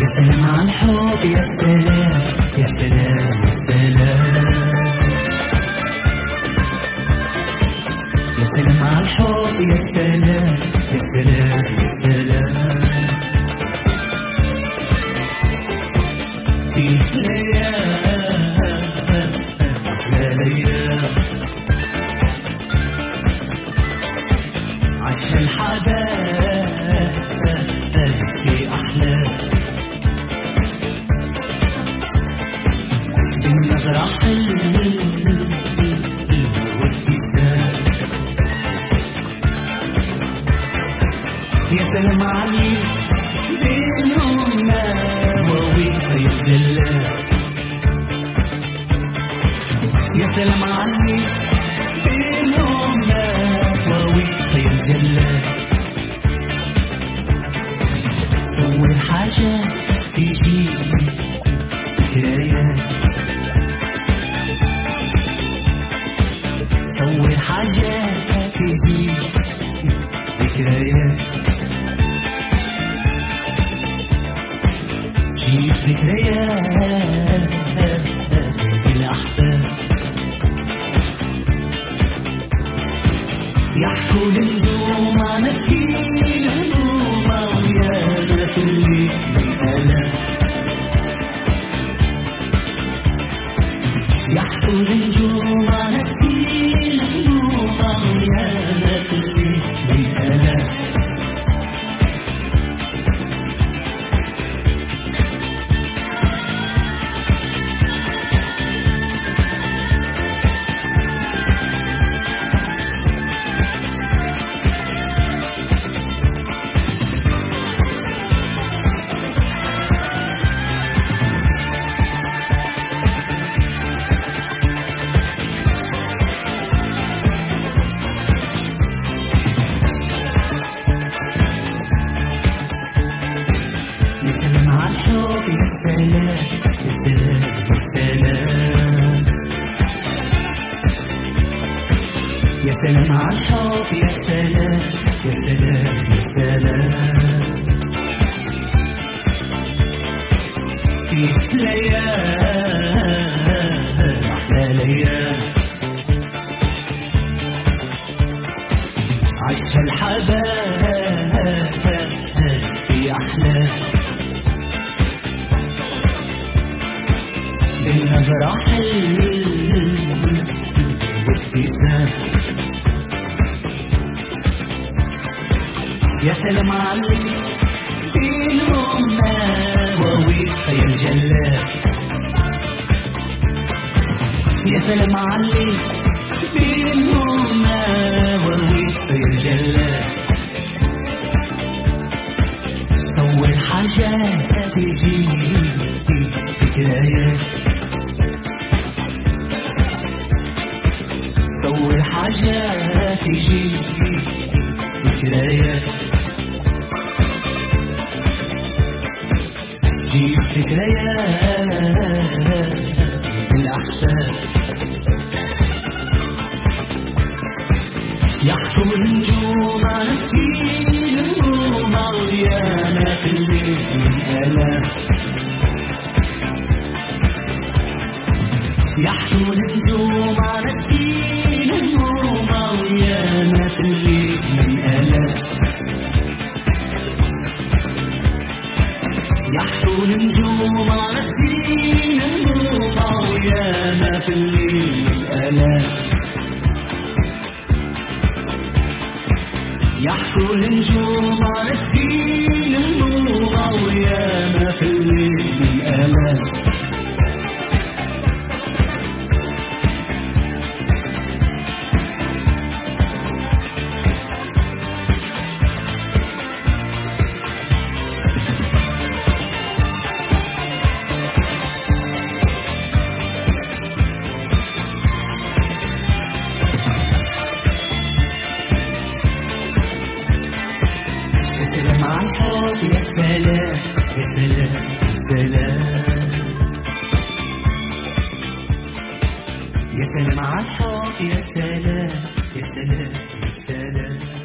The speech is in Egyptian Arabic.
يا سلام على الحب يا سلام يا سلام يا سلام يا سلام على الحب يا سلام يا سلام يا سلام في ليالي أحلى ليالي عاش الحبايب في أحلام بالنظرة حلوة وابتسام يا سلام عليك بينهم نواوي يتجلى يا سلام عليك بينهم نواوي يتجلى سوي حاجة تجي حكايات صور حاجة تجي ذكريات جيب ذكريات الأحباب يحكوا النجوم عن سكين هموم ويانا في الليل بالآلام يحكوا النجوم عن سكين هموم ويانا في الليل بالآلام يا سلام على الحب يا سلام يا سلام يا سلام يا سلام على الحب يا سلام يا سلام يا سلام في ليالي أحلى ليالي عيش الحبايب في أحلام بالنظرة حلوة وابتسام يا سلام عليك بينهم نواوي خيال جلال يا سلام عليك بينهم نواوي خيال جلال صور حاجات تجي ذكريات صور حاجات تجي ذكريات جيب ذكريات الأحباب يحكم النجوم على السين هموم عريانة في الليل من آلام يحكم النجوم على السين هموم عريانة في الليل من آلام يحكم النجوم على السين هموم عريانة في الليل من آلام يحكوا النجوم على السين النور ويانا في الليل من آلام يا سلام على الحب يا سلام يا سلام يا سلام يا سلام على الحب يا سلام يا سلام يا سلام